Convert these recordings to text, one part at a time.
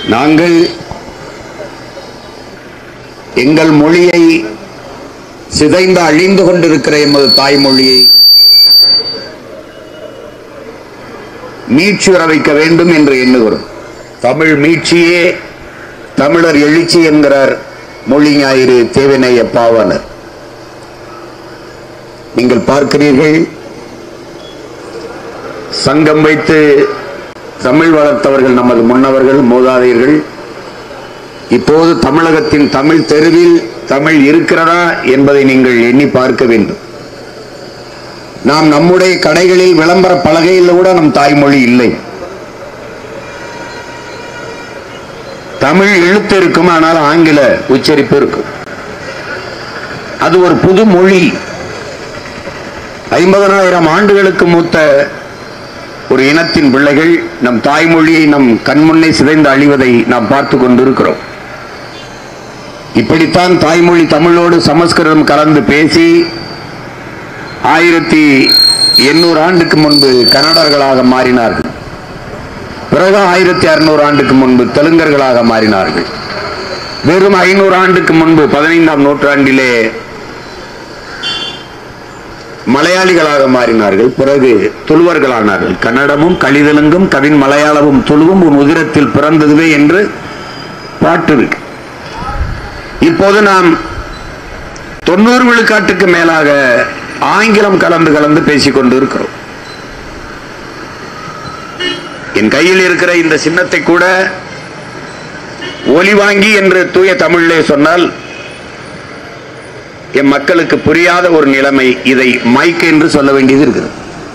நாங்கள் எங்கள் மொழியை சிதைந்து அழிந்து கொண்டிருக்கிற எமது தாய்மொழியை மீட்சி வர வைக்க வேண்டும் என்று எண்ணுகிறோம் தமிழ் மீட்சியே தமிழர் எழுச்சி என்கிறார் மொழி ஞாயிறு தேவனைய பாவனர் நீங்கள் பார்க்கிறீர்கள் சங்கம் வைத்து தமிழ் வளர்த்தவர்கள் நமது முன்னவர்கள் மூதாதையர்கள் இப்போது தமிழகத்தின் தமிழ் தெருவில் தமிழ் இருக்கிறதா என்பதை நீங்கள் எண்ணி பார்க்க வேண்டும் நாம் நம்முடைய கடைகளில் விளம்பர பலகையில் கூட நம் தாய்மொழி இல்லை தமிழ் எழுத்து இருக்கும் ஆனால் ஆங்கில உச்சரிப்பு இருக்கும் அது ஒரு புது மொழி ஐம்பதனாயிரம் ஆண்டுகளுக்கு மூத்த ஒரு இனத்தின் பிள்ளைகள் நம் தாய்மொழியை நம் கண்முன்னே சிதைந்து அழிவதை நாம் பார்த்து கொண்டிருக்கிறோம் இப்படித்தான் தாய்மொழி தமிழோடு சமஸ்கிருதம் கலந்து பேசி ஆயிரத்தி எண்ணூறு ஆண்டுக்கு முன்பு கன்னடர்களாக மாறினார்கள் பிறகு ஆயிரத்தி அறுநூறு ஆண்டுக்கு முன்பு தெலுங்கர்களாக மாறினார்கள் வெறும் ஐநூறு ஆண்டுக்கு முன்பு பதினைந்தாம் நூற்றாண்டிலே மலையாளிகளாக மாறினார்கள் பிறகு துளுவர்களானார்கள் கன்னடமும் கலிதெலுங்கும் கவின் மலையாளமும் துளுவும் உன் உதிரத்தில் பிறந்ததுவே என்று பாட்டு இருக்கு இப்போது நாம் தொண்ணூறு விழுக்காட்டுக்கு மேலாக ஆங்கிலம் கலந்து கலந்து பேசிக் கொண்டு இருக்கிறோம் என் கையில் இருக்கிற இந்த சின்னத்தை கூட ஒலி வாங்கி என்று தூய தமிழிலே சொன்னால் என் மக்களுக்கு புரியாத ஒரு நிலைமை இதை மைக் என்று சொல்ல வேண்டியது இருக்குது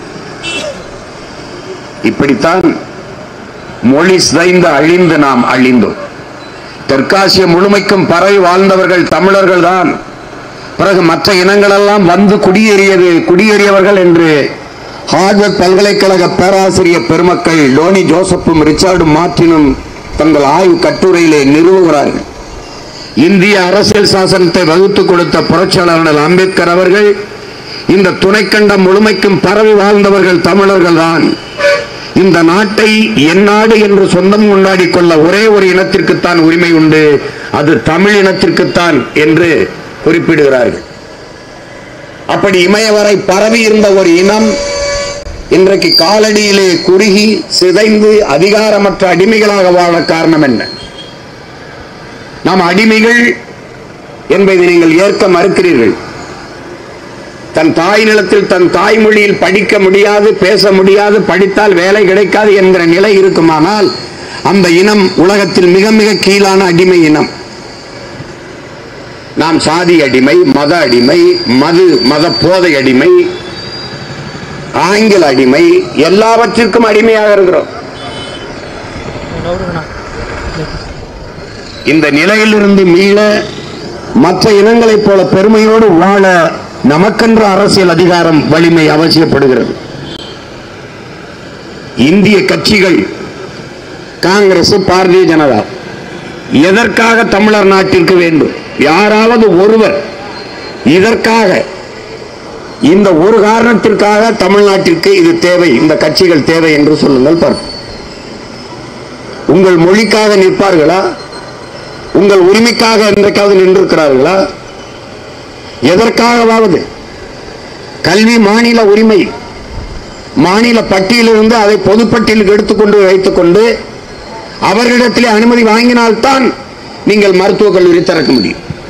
இப்படித்தான் மொழி சிதைந்து அழிந்து நாம் அழிந்தோம் தெற்காசிய முழுமைக்கும் பரவி வாழ்ந்தவர்கள் தமிழர்கள் தான் பிறகு மற்ற இனங்களெல்லாம் வந்து குடியேறியது குடியேறியவர்கள் என்று ஹார்வர்ட் பல்கலைக்கழக பேராசிரியர் பெருமக்கள் டோனி ஜோசப்பும் ரிச்சார்டும் மார்டினும் தங்கள் ஆய்வு கட்டுரையிலே நிறுவுகிறார்கள் இந்திய அரசியல் சாசனத்தை வகுத்து கொடுத்த புரட்சியாளர் அம்பேத்கர் அவர்கள் இந்த துணைக்கண்டம் முழுமைக்கும் பரவி வாழ்ந்தவர்கள் தமிழர்கள் தான் இந்த நாட்டை என் நாடு என்று சொந்தம் கொண்டாடி கொள்ள ஒரே ஒரு இனத்திற்குத்தான் உரிமை உண்டு அது தமிழ் இனத்திற்குத்தான் என்று குறிப்பிடுகிறார்கள் அப்படி இமயவரை பரவி இருந்த ஒரு இனம் இன்றைக்கு காலடியிலே குறுகி சிதைந்து அதிகாரமற்ற அடிமைகளாக வாழ காரணம் என்ன நாம் அடிமைகள் என்பதை நீங்கள் ஏற்க மறுக்கிறீர்கள் தன் தாய் நிலத்தில் தன் தாய்மொழியில் படிக்க முடியாது பேச முடியாது படித்தால் வேலை கிடைக்காது என்கிற நிலை இருக்குமானால் அந்த இனம் உலகத்தில் மிக மிக கீழான அடிமை இனம் நாம் சாதி அடிமை மத அடிமை மது மத போதை அடிமை ஆங்கில அடிமை எல்லாவற்றிற்கும் அடிமையாக இருக்கிறோம் இந்த நிலையிலிருந்து மீள மற்ற இனங்களைப் போல பெருமையோடு வாழ நமக்கென்ற அரசியல் அதிகாரம் வலிமை அவசியப்படுகிறது இந்திய கட்சிகள் காங்கிரஸ் பாரதிய ஜனதா எதற்காக தமிழர் நாட்டிற்கு வேண்டும் யாராவது ஒருவர் இதற்காக இந்த ஒரு காரணத்திற்காக தமிழ்நாட்டிற்கு இது தேவை இந்த கட்சிகள் தேவை என்று சொல்லுங்கள் பார்ப்போம் உங்கள் மொழிக்காக நிற்பார்களா உங்கள் உரிமைக்காக என்றைக்காவது நின்றிருக்கிறார்களா எதற்காகவாவது கல்வி மாநில உரிமை மாநில பட்டியலிருந்து அதை பொதுப்பட்டியலுக்கு எடுத்துக்கொண்டு வைத்துக்கொண்டு அவர்களிடத்திலே அனுமதி வாங்கினால்தான் நீங்கள் மருத்துவக் கல்லூரி திறக்க முடியும்